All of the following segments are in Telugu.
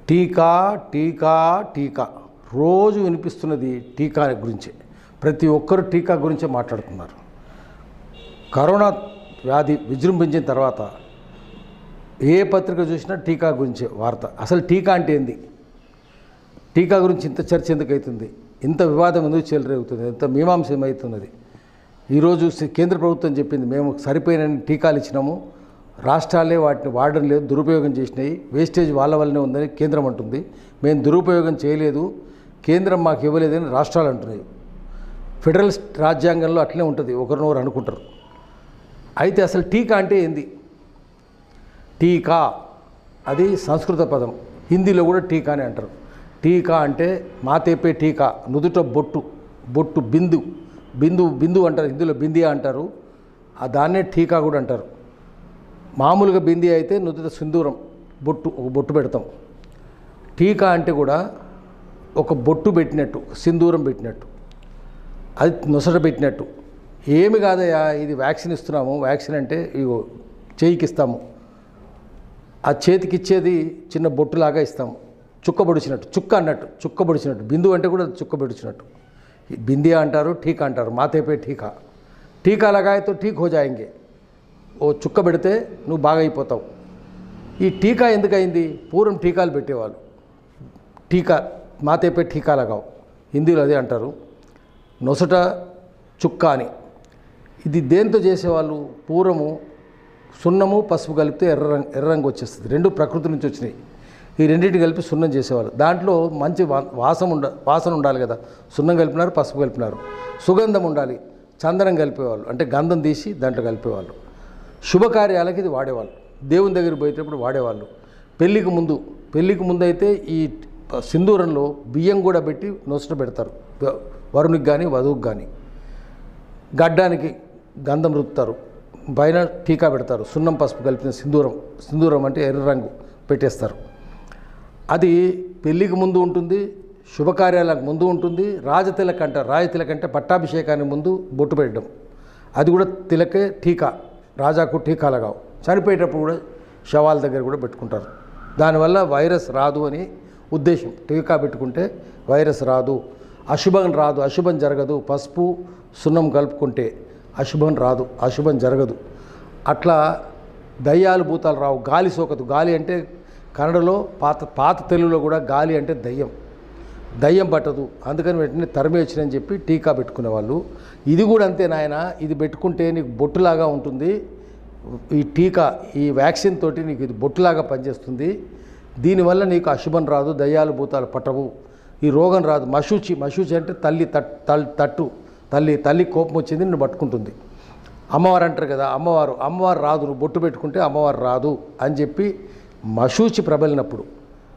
టీకా టీకా టీకా రోజు వినిపిస్తున్నది టీకా గురించే ప్రతి ఒక్కరు టీకా గురించే మాట్లాడుతున్నారు కరోనా వ్యాధి విజృంభించిన తర్వాత ఏ పత్రిక చూసినా టీకా గురించే వార్త అసలు టీకా అంటే ఏంది టీకా గురించి ఇంత చర్చ ఎందుకు అవుతుంది ఇంత వివాదం ఎందుకు చెలరేగుతుంది ఇంత మీమాంస ఏమవుతున్నది ఈరోజు సి- కేంద్ర ప్రభుత్వం చెప్పింది మేము సరిపోయిన టీకాలు ఇచ్చినాము రాష్ట్రాలే వాటిని వాడడం లేదు దురుపయోగం చేసినాయి వేస్టేజ్ వాళ్ళ వల్లనే ఉందని కేంద్రం అంటుంది మేము దురుపయోగం చేయలేదు కేంద్రం మాకు ఇవ్వలేదని రాష్ట్రాలు అంటున్నాయి ఫెడరల్ రాజ్యాంగంలో అట్లనే ఉంటుంది ఒకరినొకరు అనుకుంటారు అయితే అసలు టీకా అంటే ఏంది టీకా అది సంస్కృత పదం హిందీలో కూడా టీకా అని అంటారు టీకా అంటే మాతేపే టీకా నుదుట బొట్టు బొట్టు బిందు బిందు బిందు అంటారు హిందీలో బిందియా అంటారు ఆ దాన్నే టీకా కూడా అంటారు మామూలుగా బింది అయితే నుదుట సింధూరం బొట్టు ఒక బొట్టు పెడతాం టీకా అంటే కూడా ఒక బొట్టు పెట్టినట్టు సింధూరం పెట్టినట్టు అది నొసట పెట్టినట్టు ఏమి కాదయ్యా ఇది వ్యాక్సిన్ ఇస్తున్నాము వ్యాక్సిన్ అంటే ఇగో చేయికి ఇస్తాము ఆ చేతికి ఇచ్చేది చిన్న బొట్టులాగా ఇస్తాము చుక్క పొడిచినట్టు చుక్క అన్నట్టు చుక్క పొడిచినట్టు బిందు అంటే కూడా చుక్క పొడిచినట్టు ఈ బిందియా అంటారు టీకా అంటారు మాతేపే టీకా టీకా లగాయతో ఠీక్ హో జాయింగే ఓ చుక్క పెడితే నువ్వు బాగా అయిపోతావు ఈ టీకా ఎందుకు అయింది పూర్వం టీకాలు పెట్టేవాళ్ళు టీకా మాతేపే టీకా లగావు హిందీలో అదే అంటారు నొసట చుక్క అని ఇది దేంతో చేసేవాళ్ళు పూర్వము సున్నము పసుపు కలిపితే ఎర్ర రంగు ఎర్ర రంగు వచ్చేస్తుంది రెండు ప్రకృతి నుంచి వచ్చినాయి ఈ రెండింటి కలిపి సున్నం చేసేవాళ్ళు దాంట్లో మంచి వా- వాసం ఉండ వాసన ఉండాలి కదా సున్నం కలిపినారు పసుపు కలిపినారు సుగంధం ఉండాలి చందనం కలిపేవాళ్ళు అంటే గంధం తీసి దాంట్లో కలిపేవాళ్ళు శుభకార్యాలకి ఇది వాడేవాళ్ళు దేవుని దగ్గర పోయేటప్పుడు వాడేవాళ్ళు పెళ్ళికి ముందు పెళ్ళికి ముందు అయితే ఈ సింధూరంలో బియ్యం కూడా పెట్టి నొసట పెడతారు వ- వరునికి కానీ వధువుకి కానీ గడ్డానికి గంధం రుత్తారు పైన టీకా పెడతారు సున్నం పసుపు కలిపిన సింధూరం సింధూరం అంటే ఎర్ర రంగు పెట్టేస్తారు అది పెళ్ళికి ముందు ఉంటుంది శుభకార్యాలకు ముందు ఉంటుంది రాజతిలక అంటారు రాజతిలక అంటే పట్టాభిషేకానికి ముందు బొట్టు పెట్టడం అది కూడా తిలకే టీకా రాజాకు టీకాలు కావు చనిపోయేటప్పుడు కూడా శవాల దగ్గర కూడా పెట్టుకుంటారు దానివల్ల వైరస్ రాదు అని ఉద్దేశం టీకా పెట్టుకుంటే వైరస్ రాదు అశుభం రాదు అశుభం జరగదు పసుపు సున్నం కలుపుకుంటే అశుభం రాదు అశుభం జరగదు అట్లా దయ్యాలు భూతాలు రావు గాలి సోకదు గాలి అంటే కన్నడలో పాత పాత తెలుగులో కూడా గాలి అంటే దయ్యం దయ్యం పట్టదు అందుకని వెంటనే తరిమేయచ్చునని చెప్పి టీకా పెట్టుకునేవాళ్ళు ఇది కూడా అంతే నాయన ఇది పెట్టుకుంటే నీకు బొట్టులాగా ఉంటుంది ఈ టీకా ఈ వ్యాక్సిన్ తోటి నీకు ఇది బొట్టులాగా పనిచేస్తుంది దీనివల్ల నీకు అశుభం రాదు దయ్యాలు భూతాలు పట్టవు ఈ రోగం రాదు మశూచి మశూచి అంటే తల్లి తట్ తల్- తట్టు తల్లి తల్లి కోపం వచ్చింది నిన్ను పట్టుకుంటుంది అమ్మవారు అంటారు కదా అమ్మవారు అమ్మవారు రాదు నువ్వు బొట్టు పెట్టుకుంటే అమ్మవారు రాదు అని చెప్పి మశూచి ప్రబలినప్పుడు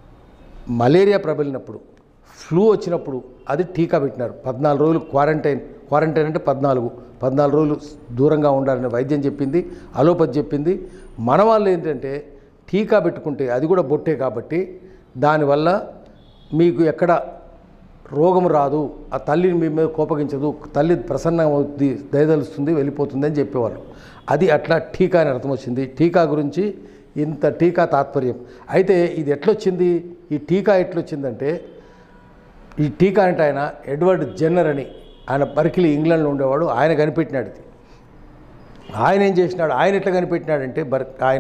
మలేరియా ప్రబలినప్పుడు ఫ్లూ వచ్చినప్పుడు అది టీకా పెట్టినారు పద్నాలుగు రోజులు క్వారంటైన్ క్వారంటైన్ అంటే పద్నాలుగు పద్నాలుగు రోజులు దూరంగా ఉండాలని వైద్యం చెప్పింది అలోపతి చెప్పింది మన వాళ్ళు ఏంటంటే టీకా పెట్టుకుంటే అది కూడా బొట్టే కాబట్టి దానివల్ల మీకు ఎక్కడ రోగం రాదు ఆ తల్లిని మీ మీద కోపగించదు తల్లి ప్రసన్నం అవుద్ది దయదలుస్తుంది వెళ్ళిపోతుంది అని చెప్పేవాళ్ళు అది అట్లా టీకా అని అర్థం వచ్చింది టీకా గురించి ఇంత టీకా తాత్పర్యం అయితే ఇది ఎట్లొచ్చింది ఈ టీకా ఎట్లొచ్చిందంటే ఈ టీకా అంటే ఆయన ఎడ్వర్డ్ జెన్నర్ అని ఆయన బర్కిలీ ఇంగ్లాండ్లో ఉండేవాడు ఆయన కనిపెట్టినాడు ఇది ఆయన ఏం చేసినాడు ఆయన ఎట్లా కనిపెట్టినాడంటే బర్ ఆయన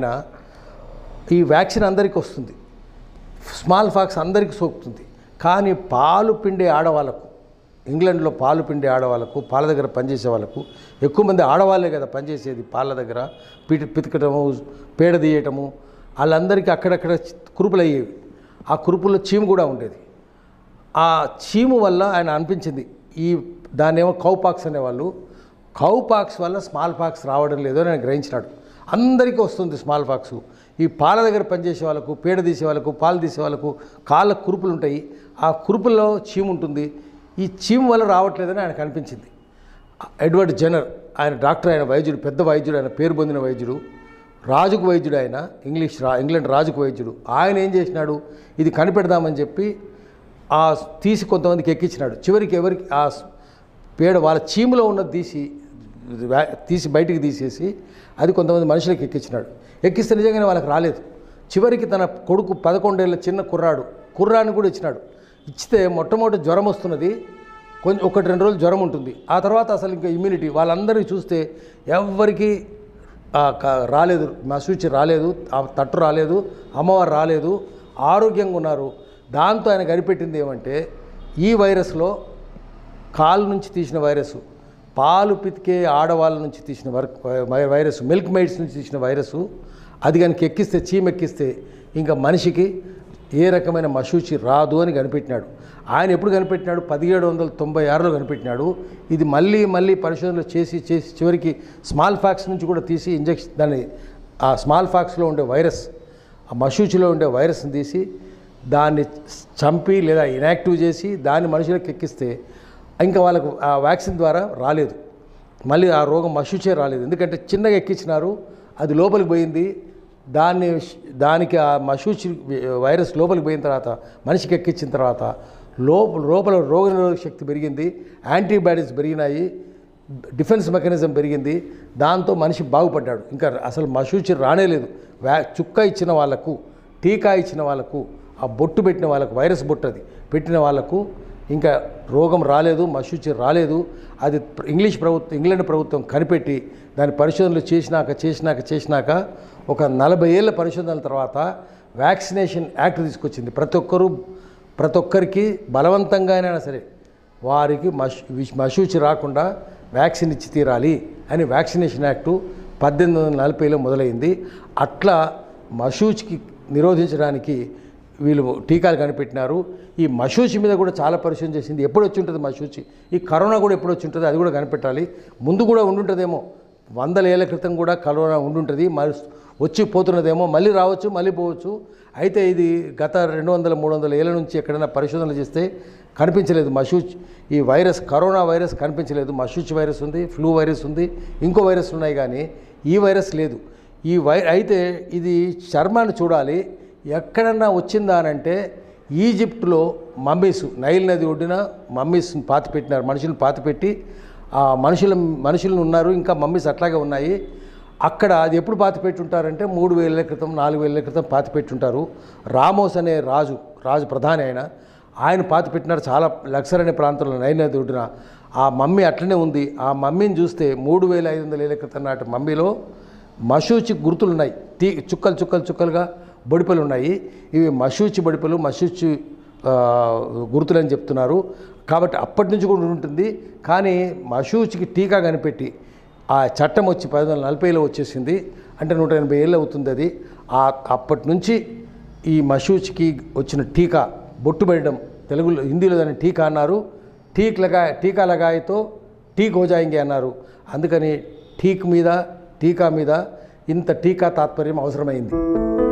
ఈ వ్యాక్సిన్ అందరికీ వస్తుంది స్మాల్ ఫాక్స్ అందరికీ సోకుతుంది కానీ పాలు పిండే ఆడవాళ్ళకు ఇంగ్లాండ్లో పాలు పిండే ఆడవాళ్ళకు పాల దగ్గర పనిచేసే వాళ్ళకు ఎక్కువ మంది ఆడవాళ్ళే కదా పనిచేసేది పాల దగ్గర పిటి పితకటము పేడ తీయటము వాళ్ళందరికీ అక్కడక్కడ కురుపులు అయ్యేవి ఆ కురుపుల్లో చీము కూడా ఉండేది ఆ చీము వల్ల ఆయన అనిపించింది ఈ దాన్ని ఏమో కౌపాక్స్ అనేవాళ్ళు కౌపాక్స్ వల్ల స్మాల్ పాక్స్ రావడం లేదో అని ఆయన గ్రహించినాడు అందరికీ వస్తుంది స్మాల్ పాక్స్ ఈ పాల దగ్గర పనిచేసే వాళ్ళకు పేడ తీసే వాళ్ళకు పాలు తీసే వాళ్ళకు కాళ్ళ కురుపులు ఉంటాయి ఆ కురుపుల్లో చీము ఉంటుంది ఈ చీము వల్ల రావట్లేదని ఆయనకు అనిపించింది ఎడ్వర్డ్ జెనర్ ఆయన డాక్టర్ ఆయన వైద్యుడు పెద్ద వైద్యుడు ఆయన పేరు పొందిన వైద్యుడు రాజుకు వైద్యుడు ఆయన ఇంగ్లీష్ రా ఇంగ్లాండ్ రాజుకు వైద్యుడు ఆయన ఏం చేసినాడు ఇది కనిపెడదామని చెప్పి ఆ తీసి కొంతమందికి ఎక్కించినాడు చివరికి ఎవరికి ఆ పేడ వాళ్ళ చీములో ఉన్నది తీసి వ్యా- తీసి బయటికి తీసేసి అది కొంతమంది మనుషులకు ఎక్కించినాడు ఎక్కిస్తే నిజంగానే వాళ్ళకి రాలేదు చివరికి తన కొడుకు పదకొండేళ్ళ చిన్న కుర్రాడు కుర్రాన్ని కూడా ఇచ్చినాడు ఇచ్చితే మొట్టమొదటి జ్వరం వస్తున్నది కొంచెం ఒకటి రెండు రోజులు జ్వరం ఉంటుంది ఆ తర్వాత అసలు ఇంకా ఇమ్యూనిటీ వాళ్ళందరినీ చూస్తే ఎవ్వరికి ఆ, క- రాలేదు మసూచి రాలేదు ఆ తట్టు రాలేదు అమ్మవారు రాలేదు ఆరోగ్యంగా ఉన్నారు దాంతో ఆయన కనిపెట్టింది ఏమంటే ఈ వైరస్లో కాలు నుంచి తీసిన వైరస్ పాలు పితికే ఆడవాళ్ళ నుంచి తీసిన వర్ వై- వైరస్ మిల్క్ మైడ్స్ నుంచి తీసిన వైరస్ అది కనుక ఎక్కిస్తే చీమెక్కిస్తే ఇంకా మనిషికి ఏ రకమైన మశూచి రాదు అని కనిపెట్టినాడు ఆయన ఎప్పుడు కనిపెట్టినాడు పదిహేడు వందల తొంభై ఆరులో కనిపెట్టినాడు ఇది మళ్ళీ మళ్ళీ పరిశోధనలు చేసి చేసి చివరికి స్మాల్ ఫ్యాక్స్ నుంచి కూడా తీసి ఇంజెక్షన్ దాన్ని ఆ స్మాల్ ఫ్యాక్స్లో ఉండే వైరస్ ఆ మశూచిలో ఉండే వైరస్ని తీసి దాన్ని చంపి లేదా ఇనాక్టివ్ చేసి దాన్ని మనుషులకు ఎక్కిస్తే ఇంకా వాళ్ళకు ఆ వ్యాక్సిన్ ద్వారా రాలేదు మళ్ళీ ఆ రోగం మశుచే రాలేదు ఎందుకంటే చిన్నగా ఎక్కించినారు అది లోపలికి పోయింది దాన్ని దానికి ఆ మశూచి వైరస్ లోపలికి పోయిన తర్వాత మనిషికి ఎక్కించిన తర్వాత లోపల లోపల రోగనిరోధక శక్తి పెరిగింది యాంటీబాడీస్ పెరిగినాయి డిఫెన్స్ మెకానిజం పెరిగింది దాంతో మనిషి బాగుపడ్డాడు ఇంకా అసలు మశూచి రానే లేదు వ్యా చుక్క ఇచ్చిన వాళ్ళకు టీకా ఇచ్చిన వాళ్ళకు ఆ బొట్టు పెట్టిన వాళ్ళకు వైరస్ బొట్టు అది పెట్టిన వాళ్ళకు ఇంకా రోగం రాలేదు మశూచి రాలేదు అది ప్ర- ఇంగ్లీష్ ప్రభుత్వం ఇంగ్లాండ్ ప్రభుత్వం కనిపెట్టి దాని పరిశోధనలు చేసినాక చేసినాక చేసినాక ఒక నలభై ఏళ్ళ పరిశోధనల తర్వాత వ్యాక్సినేషన్ యాక్ట్ తీసుకొచ్చింది ప్రతి ఒక్కరూ ప్రతి ఒక్కరికి బలవంతంగానైనా సరే వారికి మష్ విష్- మశూచి రాకుండా వ్యాక్సిన్ ఇచ్చి తీరాలి అని వ్యాక్సినేషన్ యాక్టు పద్దెనిమిది వందల నలభైలో మొదలైంది అట్లా మశూచికి నిరోధించడానికి వీళ్ళు టీకాలు కనిపెట్టినారు ఈ మశూచి మీద కూడా చాలా పరిశోధన చేసింది ఎప్పుడు వచ్చి ఉంటుంది మశూచి ఈ కరోనా కూడా ఎప్పుడు వచ్చి ఉంటుంది అది కూడా కనిపెట్టాలి ముందు కూడా ఉండుంటుందేమో వందల ఏళ్ల క్రితం కూడా కరోనా ఉండుంటుంది మరి వచ్చి పోతున్నదేమో మళ్ళీ రావచ్చు మళ్ళీ పోవచ్చు అయితే ఇది గత రెండు వందల మూడు వందల ఏళ్ళ నుంచి ఎక్కడైనా పరిశోధనలు చేస్తే కనిపించలేదు మషూచ్ ఈ వైరస్ కరోనా వైరస్ కనిపించలేదు మషూచ్ వైరస్ ఉంది ఫ్లూ వైరస్ ఉంది ఇంకో వైరస్ ఉన్నాయి కానీ ఈ వైరస్ లేదు ఈ వై అయితే ఇది చర్మాన్ని చూడాలి ఎక్కడన్నా వచ్చిందా అని అంటే ఈజిప్ట్లో మమ్మీస్ నైల్ నది ఒడ్డున మమ్మీస్ని పాతి పెట్టినారు మనుషులను పాతి పెట్టి ఆ మనుషుల మనుషులు ఉన్నారు ఇంకా మమ్మీస్ అట్లాగే ఉన్నాయి అక్కడ అది ఎప్పుడు పాతి పెట్టుంటారంటే మూడు వేల క్రితం నాలుగు వేల క్రితం పాతి పెట్టుంటారు రామోస్ అనే రాజు రాజు ప్రధాని ఆయన ఆయన పాతి పెట్టినారు చాలా లక్సర్ అనే ప్రాంతంలో నైల్ నది ఒడ్డున ఆ మమ్మీ అట్లనే ఉంది ఆ మమ్మీని చూస్తే మూడు వేల ఐదు వందల ఏళ్ళ క్రితం నాటి మమ్మీలో మశూచి గుర్తులు ఉన్నాయి తీ చుక్కలు చుక్కలు చుక్కలుగా బొడిపలు ఉన్నాయి ఇవి మశూచి బొడిపలు మశూచి ఆ, గుర్తులు అని చెప్తున్నారు కాబట్టి అప్పటి నుంచి కూడా ఉంటుంది కానీ మశూచికి టీకా కనిపెట్టి ఆ చట్టం వచ్చి పది వందల నలభైలో వచ్చేసింది అంటే నూట ఎనభై ఏళ్ళు అవుతుంది అది ఆ అప్పటి నుంచి ఈ మశూచికి వచ్చిన టీకా బొట్టు పెట్టడం తెలుగులో హిందీలో దాన్ని టీకా అన్నారు టీక్ లగా టీకా లగాయితో టీక్ హో జాయింగే అన్నారు అందుకని టీక్ మీద టీకా మీద ఇంత టీకా తాత్పర్యం అవసరమైంది